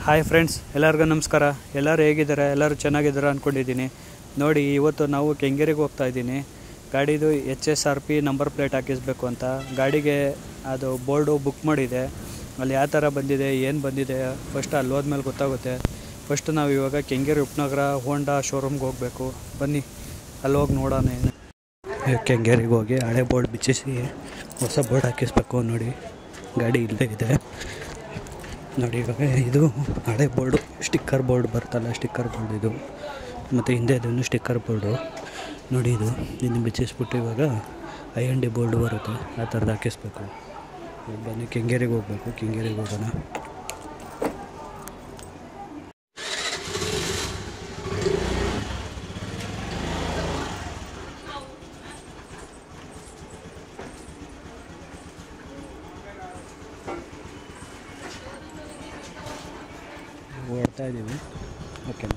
Hi friends ಎಲ್ಲರಿಗೂ ನಮಸ್ಕಾರ ಎಲ್ಲರೂ ಹೇಗಿದ್ದಾರೆ ಎಲ್ಲರೂ ಚೆನ್ನಾಗಿದ್ದಾರೆ ಅಂದ್ಕೊಂಡಿದ್ದೀನಿ ನೋಡಿ ಇವತ್ತು ನಾವು ಕೆಂಗೇರಿಗೆ ಹೋಗ್ತಾ ಇದ್ದೀನಿ ಗಾಡಿದು H S R P number plate ಹಾಕಿಸ್ಬೇಕು ಅಂತ ಗಾಡಿಗೆ ಅದು ಬೋರ್ಡು ಬುಕ್ ಮಾಡಿದೆ ಅಲ್ಲಿ ಯಾವ ಥರ ಬಂದಿದೆ ಏನು ಬಂದಿದೆ ಫಸ್ಟ್ ಅಲ್ಲಿ ಹೋದ್ಮೇಲೆ ಗೊತ್ತಾಗುತ್ತೆ ಫಸ್ಟ್ ನಾವು ಇವಾಗ ಕೆಂಗೇರಿ ಉಪನಗರ ಹೋಂಡಾ ಶೋರೂಮ್ಗೆ ಹೋಗಬೇಕು ಬನ್ನಿ ಅಲ್ಲಿ ಹೋಗಿ ನೋಡೋಣ ಏನು ಕೆಂಗೇರಿಗೆ ಹೋಗಿ ಹಳೆ ಬೋರ್ಡ್ ಬಿಚ್ಚಿಸಿ ಹೊಸ ಬೋರ್ಡ್ ಹಾಕಿಸ್ಬೇಕು ನೋಡಿ ಗಾಡಿ ಇಲ್ಲೇ ಇದೆ ನೋಡಿ ಇವಾಗ ಇದು ಹಳೆ ಬೋರ್ಡು ಸ್ಟಿಕ್ಕರ್ ಬೋರ್ಡ್ ಬರ್ತಲ್ಲ ಸ್ಟಿಕ್ಕರ್ ಬೋರ್ಡ್ ಇದು ಮತ್ತು ಹಿಂದೆ ಇದನ್ನು ಸ್ಟಿಕ್ಕರ್ ಬೋರ್ಡು ನೋಡಿ ಇದು ಇದನ್ನು ಬಿಚ್ಚಿಸ್ಬಿಟ್ಟು ಇವಾಗ ಐ ಎನ್ ಡಿ ಬೋರ್ಡ್ ಬರುತ್ತೆ ಆ ಥರದ್ದು ಹಾಕಿಸ್ಬೇಕು ಇವಾಗ ಬನ್ನಿ ಕೆಂಗೇರಿಗೆ ಹೋಗ್ಬೇಕು ಕೆಂಗೇರಿಗೆ ಹೋಗೋಣ ಓಡ್ತಾ ಇದ್ದೀವಿ ಓಕೆ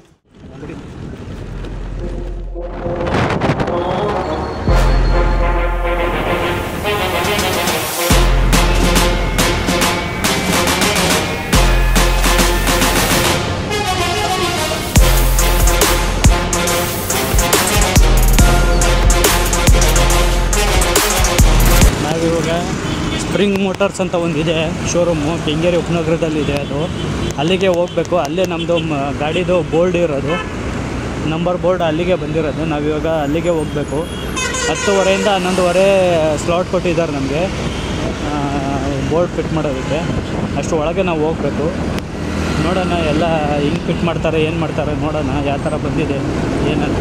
ನಾವಿವಾಗ ಸ್ಪ್ರಿಂಗ್ ಮೋಟಾರ್ಸ್ ಅಂತ ಒಂದಿದೆ ಶೋರೂಮು ಕೆಂಗೇರಿ ಉಪನಗರದಲ್ಲಿದೆ ಅದು ಅಲ್ಲಿಗೆ ಹೋಗಬೇಕು ಅಲ್ಲೇ ನಮ್ಮದು ಗಾಡಿದು ಬೋರ್ಡ್ ಇರೋದು ನಂಬರ್ ಬೋರ್ಡ್ ಅಲ್ಲಿಗೆ ಬಂದಿರೋದು ನಾವಿವಾಗ ಅಲ್ಲಿಗೆ ಹೋಗಬೇಕು ಹತ್ತುವರೆಯಿಂದ ಹನ್ನೊಂದುವರೆ ಸ್ಲಾಟ್ ಕೊಟ್ಟಿದ್ದಾರೆ ನಮಗೆ ಬೋರ್ಡ್ ಫಿಟ್ ಮಾಡೋದಕ್ಕೆ ಅಷ್ಟು ಒಳಗೆ ನಾವು ಹೋಗಬೇಕು ನೋಡೋಣ ಎಲ್ಲ ಹೆಂಗೆ ಫಿಟ್ ಮಾಡ್ತಾರೆ ಏನು ಮಾಡ್ತಾರೆ ನೋಡೋಣ ಯಾವ ಥರ ಬಂದಿದೆ ಏನಂತ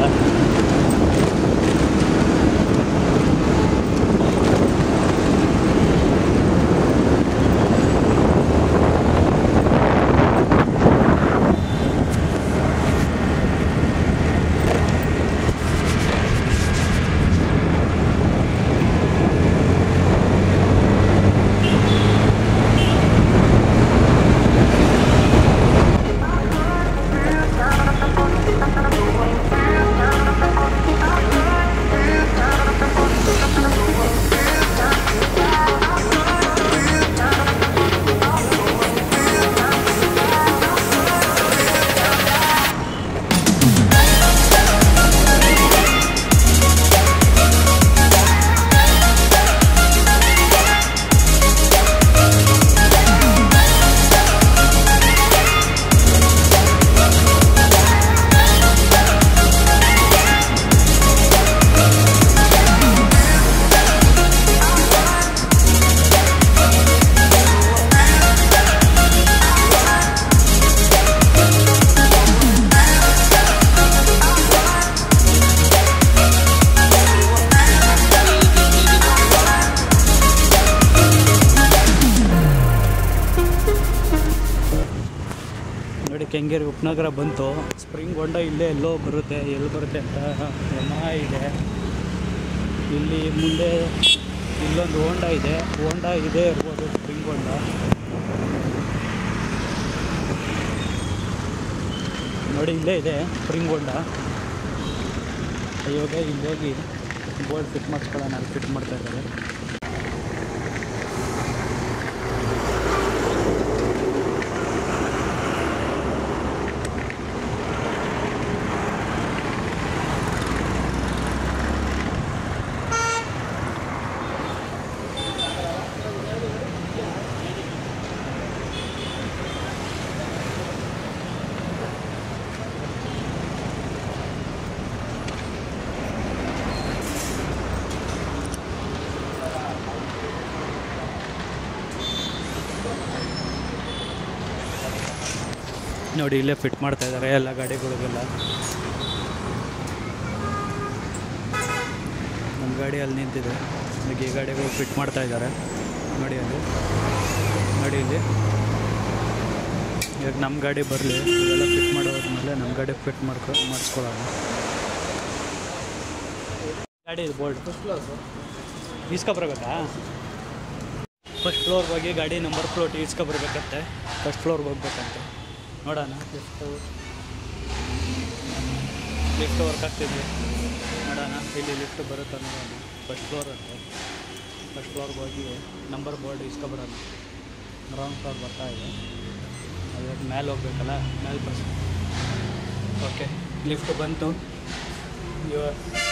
ನೋಡಿ ಕೆಂಗೇರಿ ಉಪನಗರ ಬಂತು ಸ್ಪ್ರಿಂಗ್ ಹೊಂಡ ಇಲ್ಲೇ ಎಲ್ಲೋ ಬರುತ್ತೆ ಎಲ್ಲಿ ಬರುತ್ತೆ ಅಂತ ಯಮಹ ಇದೆ ಇಲ್ಲಿ ಮುಂದೆ ಇಲ್ಲೊಂದು ಹೋಂಡ ಇದೆ ಹೋಂಡ ಇದೆ ಇರ್ಬೋದು ಸ್ಪ್ರಿಂಗ್ ಹೊಂಡ ನೋಡಿ ಇಲ್ಲೇ ಇದೆ ಸ್ಪ್ರಿಂಗ್ ಹೊಂಡ ಇವಾಗ ಇಲ್ಲಿ ಹೋಗಿ ಬೋರ್ಡ್ ಫಿಟ್ ಮಾಡಿಸ್ಕೊಳ್ಳೋಣ ಅಲ್ಲಿ ಫಿಟ್ ಮಾಡ್ತಾ ಇದ್ದಾರೆ ನೋಡಿ ಇಲ್ಲೇ ಫಿಟ್ ಮಾಡ್ತಾ ಇದ್ದಾರೆ ಎಲ್ಲ ಗಾಡಿಗಳಿಗೆಲ್ಲ ನಮ್ಮ ಗಾಡಿ ಅಲ್ಲಿ ನಿಂತಿದೆ ಈಗ ಈ ಗಾಡಿಗಳು ಫಿಟ್ ಮಾಡ್ತಾ ಇದ್ದಾರೆ ನೋಡಿ ಅಲ್ಲಿ ನೋಡಿ ಇಲ್ಲಿ ಈಗ ನಮ್ಮ ಗಾಡಿ ಬರಲಿ ಇವೆಲ್ಲ ಫಿಟ್ ಮಾಡೋದ್ಮೇಲೆ ನಮ್ಮ ಗಾಡಿ ಫಿಟ್ ಮಾಡ್ಕೊ ಮಾಡಿಸ್ಕೊಳ್ಳೋಣ ಗಾಡಿ ಇದು ಬೋಲ್ಡ್ ಫಸ್ಟ್ ಫ್ಲೋರ್ ಇಸ್ಕೊಬರ್ಬೇಕಾ ಫಸ್ಟ್ ಫ್ಲೋರ್ ಹೋಗಿ ಗಾಡಿ ನಂಬರ್ ಪ್ಲೇಟ್ ಇಸ್ಕೊಬರ್ಬೇಕಂತೆ ಫಸ್ಟ್ ಫ್ಲೋರ್ಗೆ ಹೋಗ್ಬೇಕಂತೆ ನೋಡೋಣ ಎಷ್ಟು ಲಿಫ್ಟ್ ವರ್ಕ್ ಆಗ್ತಿದೆ ನೋಡೋಣ ಇಲ್ಲಿ ಲಿಫ್ಟ್ ಬರುತ್ತಾ ನೋಡೋಣ ಫಸ್ಟ್ ಫ್ಲೋರ್ ಅಂತ ಫಸ್ಟ್ ಫ್ಲೋರ್ಗೆ ಹೋಗಿ ನಂಬರ್ ಬೋರ್ಡ್ ಇಸ್ಕೊಬರೋಣ ಗ್ರೌಂಡ್ ಫ್ಲೋರ್ ಬರ್ತಾ ಇದೆ ಅವಾಗ ಮೇಲೆ ಹೋಗ್ಬೇಕಲ್ಲ ಮೇಲೆ ಬಸ್ ಓಕೆ ಲಿಫ್ಟ್ ಬಂತು ಇವ-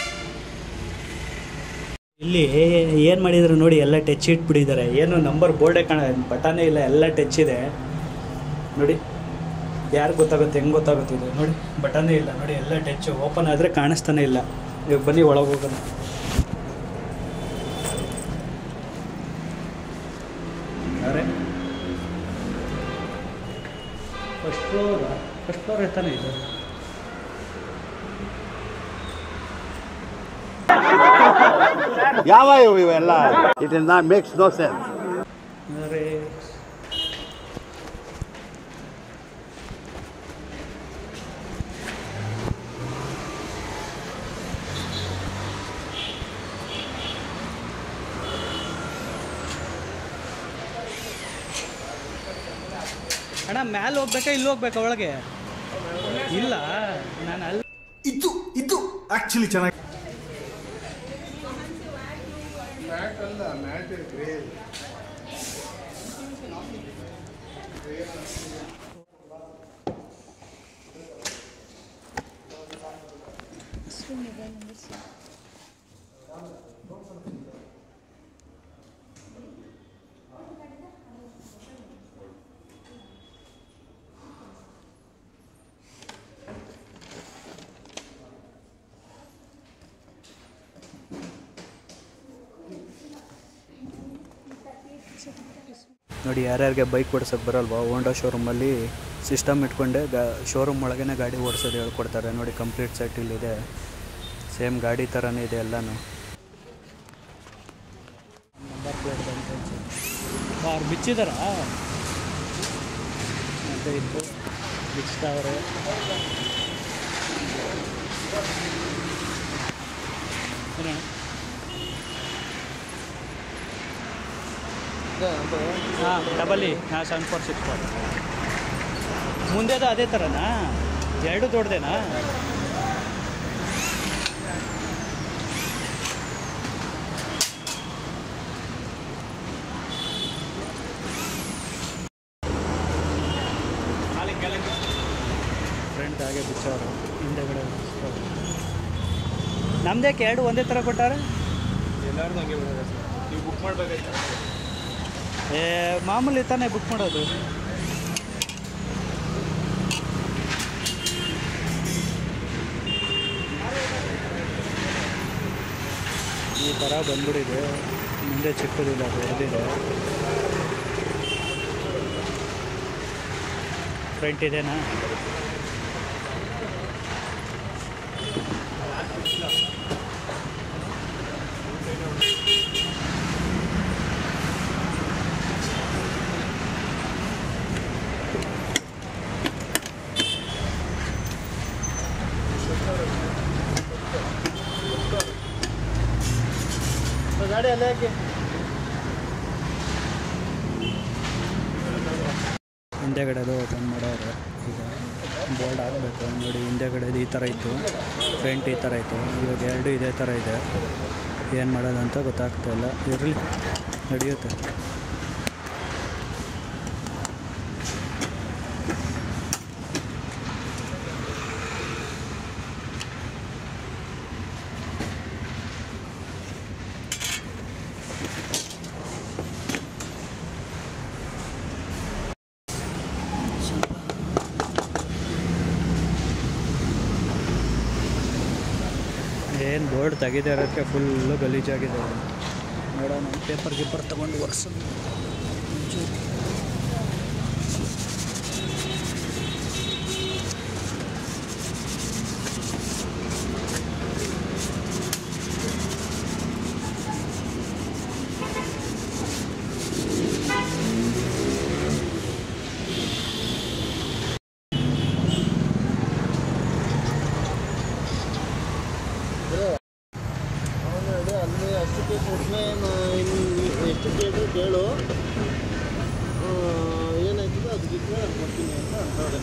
ಇಲ್ಲಿ ಏನು ಮಾಡಿದ್ರು ನೋಡಿ ಎಲ್ಲ ಟಚ್ ಇಟ್ಬಿಟ್ಟಿದ್ದಾರೆ ಏನು ನಂಬರ್ ಬೋರ್ಡೇ ಕಾಣ ಬಟನೇ ಇಲ್ಲ ಎಲ್ಲ ಟಚ್ ಇದೆ ನೋಡಿ ಯಾರು ಗೊತ್ತಾಗುತ್ತೆ ಹೆಂಗೆ ಗೊತ್ತಾಗುತ್ತೆ ಇದು ನೋಡಿ ಬಟನೇ ಇಲ್ಲ ನೋಡಿ ಎಲ್ಲ ಟಚ್ ಓಪನ್ ಆದರೆ ಕಾಣಿಸ್ತಾನೆ ಇಲ್ಲ ಇವಾಗ ಬನ್ನಿ ಒಳಗೆ ಹೋಗೋಣ ಅರೆ ಫಸ್ಟ್ ಫ್ಲೋರ್ ಫಸ್ಟ್ ಫ್ಲೋರ್ ತಾನೇ ಇದು ಯಾವ ಇವು ಇವೆಲ್ಲ it is not makes no sense ಅರೆ ಅಣ್ಣ ಮ್ಯಾಲೆ ಹೋಗ್ಬೇಕಾ ಇಲ್ಲಿ ಹೋಗ್ಬೇಕಾ ಒಳಗೆ ಇಲ್ಲ ನಾನು ಅಲ್ಲಿ ಇದು ಇದು ಆಕ್ಚುಲಿ ಚೆನ್ನಾಗಿ ನೋಡಿ ಯಾರ್ಯಾರಿಗೆ ಬೈಕ್ ಓಡಿಸೋಕೆ ಬರಲ್ವಾ ಹೋಂಡಾ ಶೋರೂಮಲ್ಲಿ ಸಿಸ್ಟಮ್ ಇಟ್ಕೊಂಡೆ ಗಾ ಶೋರೂಮ್ ಒಳಗೇ ಗಾಡಿ ಓಡಿಸೋದು ಹೇಳ್ಕೊಡ್ತಾರೆ ನೋಡಿ ಕಂಪ್ಲೀಟ್ ಸೆಟ್ ಇಲ್ಲಿದೆ ಸೇಮ್ ಗಾಡಿ ಥರನೇ ಇದೆ ಎಲ್ಲನೂ ನಂಬರ್ ಪ್ಲೇಟ್ ಬಂತು ಅನ್ಸುತ್ತೆ ಅವ್ರು ಬಿಚ್ಚಿದಾರಾ ಮತ್ತೆ ಇತ್ತು ಬಿಚ್ತಾವ್ರೆ ಏನಣ್ಣ? ಹಾಂ ಡಬಲ್ ಇ ಹಾಂ ಸೆವೆನ್ ಫೋರ್ ಸಿಕ್ಸ್ ಫೋರ್ ಮುಂದೆದು ಅದೇ ಥರನಾ ಎರಡು ದೊಡ್ಡದೇನಾ ಫ್ರೆಂಡ್ ಹಾಗೆ ಬಿಚ್ಚವರು ಹಿಂದೆಗಡೆ ಬಿಚ್ಚೋರು. ನಮ್ದೇಕೆ ಎರಡು ಒಂದೇ ಥರ ಕೊಟ್ಟಾರೆ ಎಲ್ಲಾರ್ದು ಹಂಗೆ ಬರೋದು ಸರ್ ನೀವು ಬುಕ್ ಮಾಡ್ಬೇಕಾಯ್ತು ಏ ಮಾಮೂಲಿ ತಾನೇ ಬುಕ್ ಮಾಡೋದು ಈ ಥರ ಬಂದ್ಬಿಟ್ಟಿದೆ ಮುಂದೆ ಚಿಕ್ಕದಿಲ್ಲ ದೊಡ್ಡದಿದೆ ಫ್ರಂಟ್ ಇದೆನಾ ಗಾಡಿ ಅಲ್ಲೇ ಹಾಕಿ ಹಿಂದೆಗಡೆದು ಓಪನ್ ಮಾಡೋರು ಈಗ ಬೋಲ್ಡ್ ಹಾಕಬೇಕು ನೋಡಿ ಹಿಂದೆಗಡೆದು ಈ ಥರ ಇತ್ತು ಫ್ರಂಟ್ ಈ ಥರ ಇತ್ತು ಇವಾಗ ಎರಡು ಇದೇ ಥರ ಇದೆ ಏನು ಮಾಡೋದು ಅಂತ ಗೊತ್ತಾಗ್ತಾ ಇಲ್ಲ ಇರಲಿ ನಡೆಯುತ್ತೆ ಏನು ಬೋರ್ಡ್ ತೆಗಿದೆ ಇರೋದಕ್ಕೆ ಫುಲ್ಲು ಗಲೀಜಾಗಿದೆ ನೋಡೋಣ ಪೇಪರ್ ಗೀಪರ್ ತೊಗೊಂಡು ಒರೆಸು ಅವನು ಹೇಳಿ ಅಲ್ಲಿ ಅಷ್ಟಕ್ಕೆ ಕೊಟ್ಟರೆ ಎಷ್ಟು ಕೇಳು ಕೇಳು ಆ, ಏನಾಯ್ತದೆ ಅದಕ್ಕಿದ್ರೆ ನಾನು ಕೊಡ್ತೀನಿ ಅಂತ ಅಂತವ್ರೆ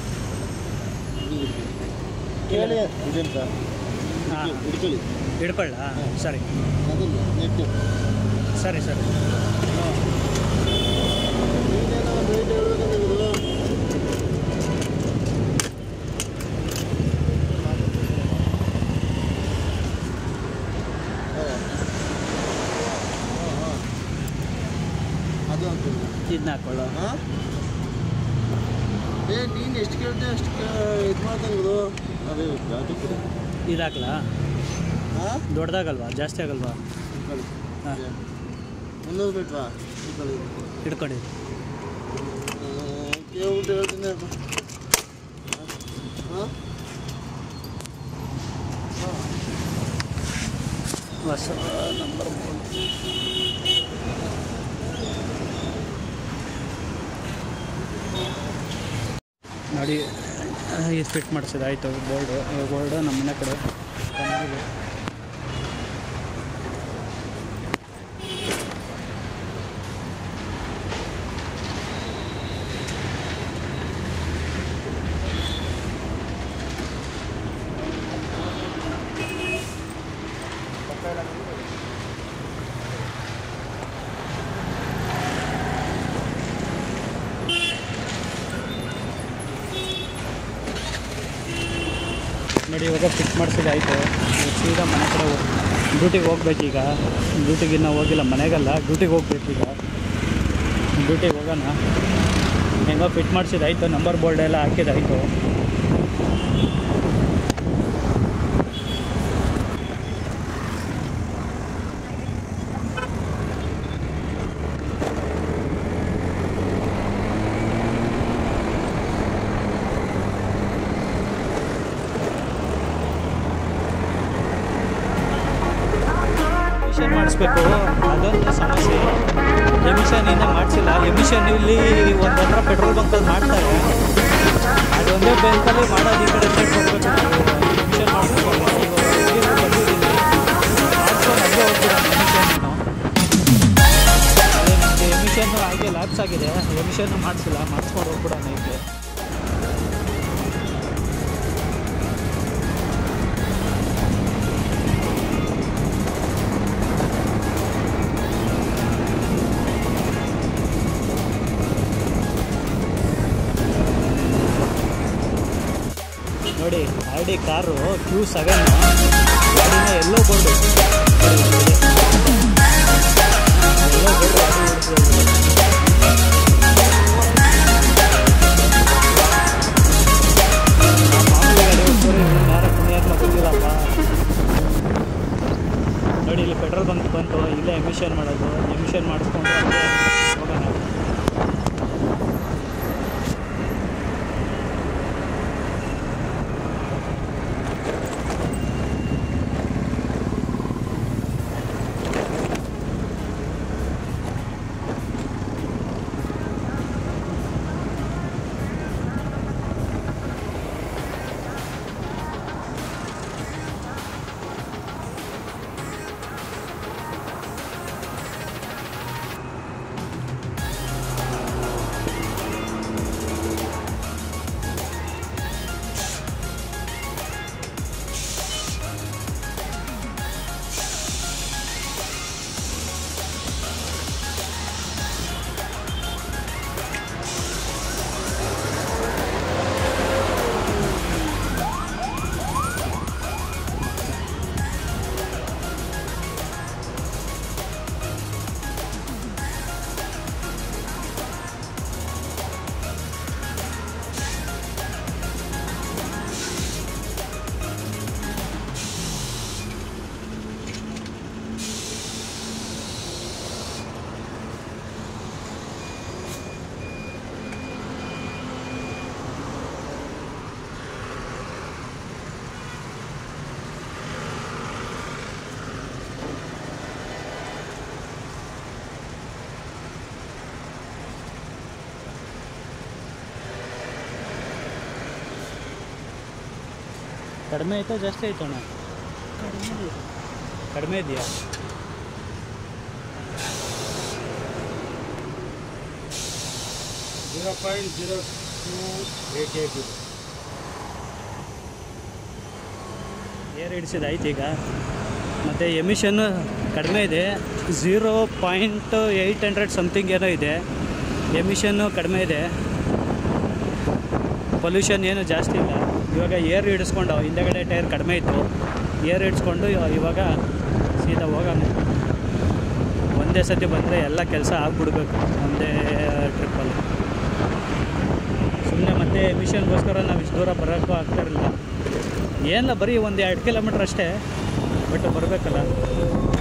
ಕೇಳಿ ಇದೇನು ಸರ್ ಹಾಂ ಹಿಡ್ಕೊಳ್ಳಿ ಹಿಡ್ಕೊಳ್ಳ ಸರಿ ಅದಲ್ಲ ನೆಟ್ಟು ಸರಿ ಸರಿ ಹ್ಞೂ ನೀನೇನೋ ಒಂದು ರೇಟ್ ಹೇಳ್ಬೇಕಂದ್ರೆ ಗುರು ಇದನ್ನ ಹಾಕೊಳ್ಳೋ ಹಾಂ ಏ ನೀನು ಎಷ್ಟು ಕೇಳ್ತೆ ಅಷ್ಟು ಇದು ಮಾಡ್ತಂಗದು ಅದೇ ಜಾತಿ ಕೊಡಿ ಇದು ಹಾಕ್ಲಾ ಹಾಂ ದೊಡ್ಡದಾಗಲ್ವಾ ಜಾಸ್ತಿ ಆಗಲ್ವಾ ಕಳಿ ಹಾ. ಮುನ್ನೂರು ಬೇಕವಾ ಕಳಿ ಹಿಡ್ಕೊಳ್ಳಿ ಕೇಳ್ಬಿಟ್ಟು ಹೇಳ್ತೀನಿ ಅದು ಹಾಂ ಹೊಸ ನಂಬರ್ ನೋಡಿ ಆ, ಇದು ಫಿಟ್ ಮಾಡಿಸಿದ ಆಯಿತು ಬೋರ್ಡು ಬೋರ್ಡು ನಮ್ಮ ಮನೆ ಕಡೆ ಚೆನ್ನಾಗಿದೆ ನೋಡಿ ಇವಾಗ ಫಿಟ್ ಮಾಡಿಸಿದ ಆಯಿತು ಸೀದಾ ಮನೆ ಕಡೆ ಹೋಗಿ ಡ್ಯೂಟಿಗೆ ಹೋಗ್ಬೇಕೀಗ ಡ್ಯೂಟಿಗೆ ಇನ್ನೂ ಹೋಗಿಲ್ಲ ಮನೆಗಲ್ಲ ಡ್ಯೂಟಿಗೆ ಹೋಗ್ಬೇಕೀಗ ಡ್ಯೂಟಿಗೆ ಹೋಗೋಣ ಹೆಂಗೋ ಫಿಟ್ ಮಾಡಿಸಿದಾಯ್ತು ನಂಬರ್ ಬೋರ್ಡ್ ಎಲ್ಲ ಹಾಕಿದಾಯ್ತು ಎಮಿಷನ್ ಮಾಡಿಸ್ಬೇಕು ಅದೊಂದು ಸಮಸ್ಯೆ ಎಮಿಷನ್ ಇನ್ನೂ ಮಾಡಿಸಿಲ್ಲ ಎಮಿಷನ್ ಇಲ್ಲಿ ಒಂದು ಹತ್ರ ಪೆಟ್ರೋಲ್ ಬಂಕಲ್ಲಿ ಮಾಡ್ತಾರೆ ಅದೊಂದೇ ಬ್ಯಾಂಕಲ್ಲಿ ಮಾಡೋದು ಈ ಕಡೆ ಸೈಡ್ ಹೋಗ್ಬೇಕು ಎಮಿಷನ್ ಮಾಡಿಸ್ಬೇಕು ಇವಾಗ ಬಂದಿದ್ದೀನಿ ಮಾಡ್ಕೊಂಡು ಹಂಗೆ ಹೋಗ್ಬಿಡೋಣ ಎಮಿಷನ್ ಅದೇ ನಮಗೆ ಎಮಿಷನ್ ಹಾಗೆ ಲ್ಯಾಪ್ಸ್ ಆಗಿದೆ ಎಮಿಷನ್ ಮಾಡಿಸಿಲ್ಲ ಮಾಡಿಸ್ಕೊಂಡು ಹೋಗ್ಬಿಡೋಣ ಈಗ ನೋಡಿ R D car Q seven ಗಾಡಿನ ಎಲ್ಲೋ ಬೋರ್ಡು ಎಲ್ಲೋ ಬೋರ್ಡು ಗಾಡಿ ಓಡಿಸ್ಬೋದು. ಮಾಮೂಲಿ ಗಾಡಿ ಓಡಿಸೋರು ಇವ್ರು ಯಾರ ಪುಣ್ಯಾತ್ಮ ಗೊತ್ತಿಲ್ಲಪ್ಪ ನೋಡಿ ಇಲ್ಲಿ ಪೆಟ್ರೋಲ್ ಬಂಕ್ ಬಂತು ಇಲ್ಲೇ ಎಮಿಷನ್ ಮಾಡೋದು ಎಮಿಷನ್ ಮಾಡಿಸ್ಕೊಂಡು ಹಂಗೆ ಹೋಗೋಣ ಕಡಿಮೆ ಆಯ್ತಾ ಜಾಸ್ತಿ ಆಯ್ತು ಅಣ್ಣ ಕಡಿಮೆ ಇದೆಯಾ zero point zero two eight eight ಇದೆ ಏರ್ ಹಿಡಿಸಿದ ಆಯ್ತು ಈಗ ಮತ್ತು ಎಮಿಷನ್ನು ಕಡಿಮೆ ಇದೆ zero point eight hundred something ಏನೋ ಇದೆ ಎಮಿಷನ್ನು ಕಡಿಮೆ ಇದೆ ಪೊಲ್ಯೂಷನ್ ಏನು ಜಾಸ್ತಿ ಇಲ್ಲ ಇವಾಗ ಏರ್ ಹಿಡಿಸ್ಕೊಂಡು ಹಿಂದೆಗಡೆ ಟೈರ್ ಕಡಿಮೆ ಇತ್ತು ಏರ್ ಹಿಡಿಸ್ಕೊಂಡು ಇವ- ಇವಾಗ ಸೀದಾ ಹೋಗೋಣ ಒಂದು ಒಂದೇ ಸತಿ ಬಂದರೆ ಎಲ್ಲ ಕೆಲಸ ಆಗ್ಬಿಡ್ಬೇಕು ಒಂದೇ ಟ್ರಿಪ್ಪಲ್ಲಿ ಸುಮ್ಮನೆ ಮತ್ತೆ ಮಿಷನ್ಗೋಸ್ಕರ ನಾವು ಇಷ್ಟು ದೂರ ಬರೋಕ್ಕೂ ಆಗ್ತಾ ಇರಲಿಲ್ಲ ಏನಿಲ್ಲ ಬರೀ ಒಂದು ಎರಡು ಕಿಲೋಮೀಟ್ರ್ ಅಷ್ಟೇ ಬಟ್ ಬರಬೇಕಲ್ಲ